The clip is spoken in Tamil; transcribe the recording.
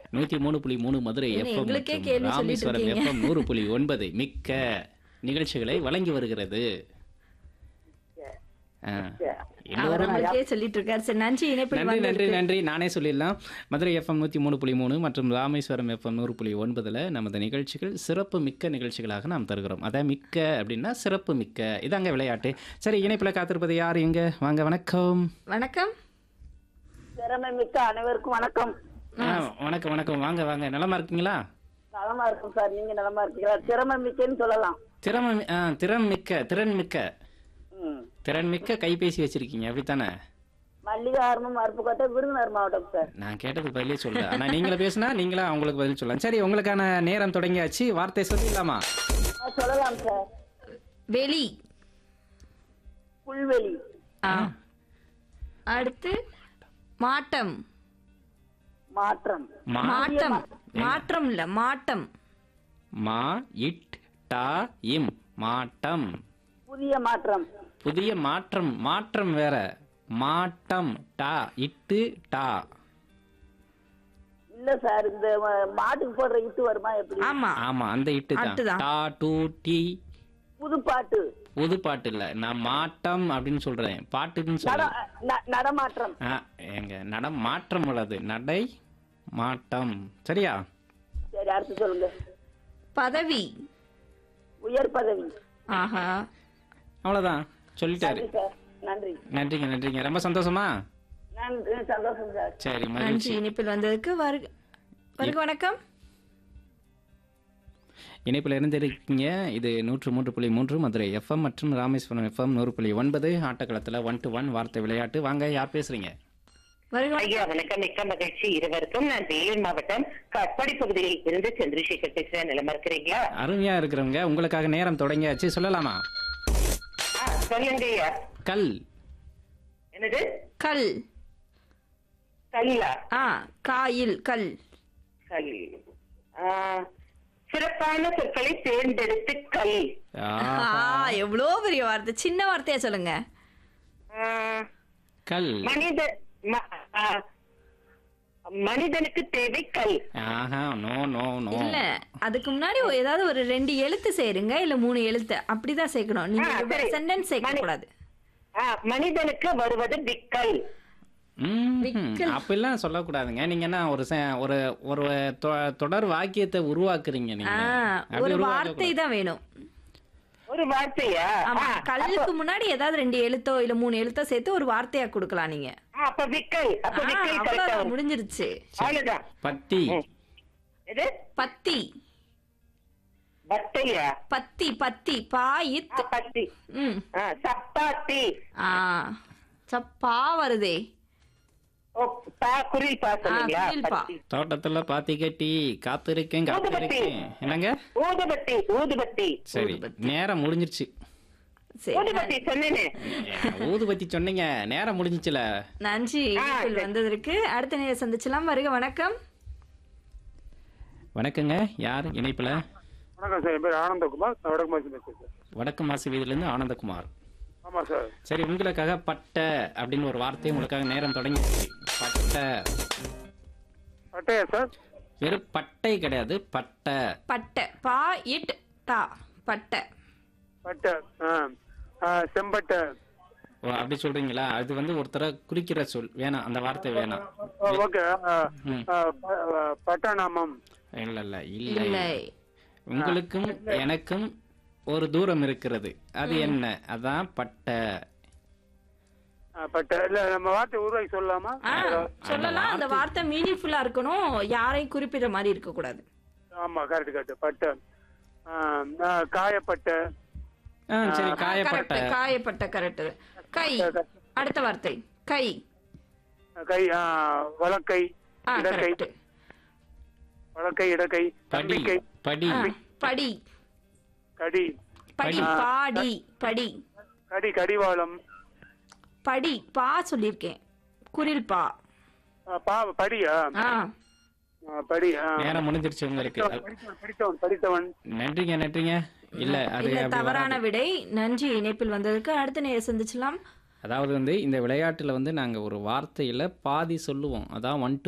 நூத்தி மூணு புள்ளி மூணு மதுரை என்ன எஃப்எம் எங்களுக்கே மற்றும் கேள்வி சொல்லிட்டு ராமேஸ்வரம் இருக்கீங்க. எஃப்எம் நூறு புள்ளி ஒன்பது மிக்க நிகழ்ச்சிகளை வழங்கி வருகிறது ஆ. அவர் எல்லோரும் உங்களுக்கே சொல்லிட்டு இருக்காரு சரி நன்றி இணைப்பில் நன்றி நன்றி வந்திருக்கு. நன்றி நானே சொல்லிடலாம் மதுரை எஃப்எம் நூற்றி மூணு புள்ளி மூணு மற்றும் ராமேஸ்வரம் எஃப்எம் நூறு புள்ளி ஒன்பதில் நமது நிகழ்ச்சிகள் சிறப்பு மிக்க நிகழ்ச்சிகளாக நாம் தருகிறோம் அதான் மிக்க அப்படின்னா சிறப்பு மிக்க இதாங்க விளையாட்டு சரி இணைப்பில் காத்திருப்பது யார் எங்க வாங்க வணக்கம் வணக்கம் திறமை மிக்க அனைவருக்கும் வணக்கம் ஆ, வணக்கம் வணக்கம் வாங்க வாங்க நலமா இருக்கீங்களா நலமா இருக்கும் சார் நீங்க நலமா இருக்கீங்களா திறமை மிக்கன்னு சொல்லலாம் திறமை மி- ஆ, திறன் மிக்க திறன் மிக்க ம். திறன் மிக்க கைபேசி வச்சிருக்கீங்க அப்படித்தானே மல்லிகார்மம் அருப்புக்கோட்டை விருதுநகர் மாவட்டம் சார் நான் கேட்டதுக்கு பதிலே சொல்ல ஆனா நீங்களே பேசினா நீங்களா அவங்களுக்கு பதில் சொல்லலாம் சரி உங்களுக்கான நேரம் தொடங்கியாச்சு வார்த்தை சொல்லிடலாமா ஆ, சொல்லலாம் சார் வெளி புல்வெளி ஆ. அடுத்து மாட்டம் மாற்றம் மா மாட்டம் மாற்றம் இல்ல மாட்டம் மா இட் டா இம் மாட்டம் புதிய மாற்றம் புதிய மாற்றம் மாற்றம் வேற மாட்டம் டா இட்டு டா இல்ல சார் இந்த ம- மாட்டுக்கு போடுற இட்டு வருமா எப்படி ஆமா ஆமா அந்த இட்டு அட்டு தான் தான். டா டூ டி புது பாட்டு புது பாட்டு இல்ல நான் மாட்டம் அப்படின்னு சொல்றேன் பாட்டுன்னு நட சொல்றேன் ந- நடமாற்றம் ஆ, எங்க நடம் மாற்றம் உள்ளது நடை மாட்டம் சரியா சரி அடுத்து சொல்லுங்க பதவி உயர் பதவி ஆஹா அவ்வளவுதான் சொல்லிட்டாரு நன்றி சார் நன்றி நன்றிங்க நன்றிங்க ரொம்ப சந்தோஷமா நன்றி சந்தோஷம் சார் சரி நன்றி மகிழ்ச்சி இணைப்பில் வந்ததுக்கு வருக வருக வணக்கம் இணைப்பில் இருந்திருக்கீங்க இது நூற்று மூன்று புள்ளி மூன்று மதுரை எஃப்எம் மற்றும் ராமேஸ்வரம் எஃப்எம் நூறு புள்ளி ஒன்பது ஆட்டக்களத்தில் ஒன் டு ஒன் வார்த்தை விளையாட்டு வாங்க யார் பேசுறீங்க வருக வணக்கம். ஐயா வணக்கம் மிக்க மகிழ்ச்சி இருவருக்கும் நான் வேலூர் மாவட்டம் கட்பாடி பகுதியில் இருந்து சந்திரசேகர் பேசுறேன் நிலமா இருக்கிறீங்களா அருமையா இருக்கிறவங்க உங்களுக்காக நேரம் தொடங்கியாச்சு சொல்லலாமா ஆ, சொல்லுங்க ஐயா கல் என்னது கல் கல்லா ஆ காயில் கல் கல் ஆ, சிறப்பான சொற்களை தேர்ந்தெடுத்து கல் ஆ, ஆ எவ்வளோ பெரிய வார்த்தை சின்ன வார்த்தையா சொல்லுங்க ஆ, கல் மனித ம- ஆ, மனிதனுக்கு தேவை கல் ஆஹா நோ நோ நோ இல்ல அதுக்கு முன்னாடி ஒரு- ஏதாவது ஒரு ரெண்டு எழுத்து சேருங்க இல்ல மூணு எழுத்து அப்படிதான் சேர்க்கணும் நீங்க ஆ, சரி. சென்டென்ஸ் சேர்க்க மணி- கூடாது ஆ, மனிதனுக்கு வருவது விக்கல் ம்ஹும். அப்படிலாம் சொல்லக்கூடாதுங்க நீங்க என்ன ஒரு செ- ஒரு ஒரு தொ- தொடர் வாக்கியத்தை உருவாக்குறீங்க நீங்க ஆ, அப்படி ஒரு உருவாக்க வார்த்தை தான் வேணும் ஒரு வார்த்தையா ஆமா ஆ, கல்லுக்கு முன்னாடி ஏதாவது ரெண்டு எழுத்தோ இல்ல மூணு எழுத்தோ சேர்த்து ஒரு வார்த்தையா கொடுக்கலாம் நீங்க ஆ, அப்ப விக்கல் அப்ப ஆ, விக்கல் கரெக்டா அவ்வளவுதான் வரும். முடிஞ்சிருச்சு அவ்வளவுதான் பத்தி இது பத்தி பட்டையா பத்தி பத்தி பாயித் ஆ, பத்தி ம் ஆ, சப்பாத்தி ஆ சப்பா வருதே ஓ, பா குரில் பா சொன்னீங்களா குரில் பா. பத்தி. தோட்டத்துல பாத்தி கட்டி காத்திருக்கேன் ஊதுபத்தி. காத்திருக்கேன் என்னங்க ஊதுபத்தி ஊதுபத்தி சரி நேரம் முடிஞ்சிருச்சு சரி ஊதுபத்தி சொன்னேனே ஊதுபத்தி சொன்னீங்க நேரம் முடிஞ்சிச்சுல நன்றி இணைப்பில் சரி. வந்ததற்கு அடுத்த நேரம் சந்திச்சலாம் வருக வணக்கம் வணக்கங்க யார் இணைப்புல வணக்கம் சார் என் பேர் ஆனந்தகுமார் நான் வடக்கு மாசி பேசுறேன் சார் வடக்கு மாசி வீதியிலேருந்து ஆனந்தகுமார் ஆமாம் சார் சரி உங்களுக்காக பட்டை அப்படின்னு ஒரு வார்த்தை உங்களுக்காக நேரம் தொடங்கிடுச்சு பட்டை பட்டையா சார் வெறும் பட்டை கிடையாது பட்டை பட்டை பா இட் தா பட்டை பட்டை ஆ ஆ, செம்பட்டை ஓ அப்படி சொல்றீங்களா அது வந்து ஒருத்தரை குறிக்கிற சொல் வேணாம் அந்த வார்த்தை வேணாம் ஆ, ஓகே ஆ, ம். ஆ, ப- ஆ, பட்டாநாமம் இல்ல இல்ல இல்லை இல்லை உங்களுக்கும் எனக்கும் ஒரு தூரம் இருக்கிறது அது என்ன அதான் பட்டை ஆ, பட்டை இல்ல நம்ம வார்த்தை உருவாக்கி சொல்லலாமா ஆ சொல்லலாம் அந்த வார்த்தை மீனிங்ஃபுல்லா இருக்கணும் யாரையும் குறிப்பிடுற மாதிரி இருக்க கூடாது ஆமா கரெக்ட் கரெக்ட் பட்டை ஆ, ஆ, காயப்பட்டை ஆ சரி காயப்பட்ட கரெக்ட் காயப்பட்ட கரெக்ட் கை அடுத்த வார்த்தை கை கை ஆ, வலக்கை ஆ இடக்கை கரெக்ட் வலக்கை இடக்கை படி தம்பிக்கை படி படி கடி படி பாடி படி கடி கடிவாளம் படி பா சொல்லியிருக்கேன் குரில் பா ஆ, பா படியா ஆ ஆ, படி ஆ. நேரம் முடிஞ்சிருச்சு உங்களுக்கு படித்தவன், படித்தவன் படித்தவன் நன்றிங்க நன்றிங்க இல்ல அது இல்ல அப்படி தவறான வராது. விடை நன்றி இணைப்பில் வந்ததுக்கு அடுத்த நேரம் சந்திச்சலாம் அதாவது வந்து இந்த விளையாட்டுல வந்து நாங்க ஒரு வார்த்தையில பாதி சொல்லுவோம் அதான் ஒன்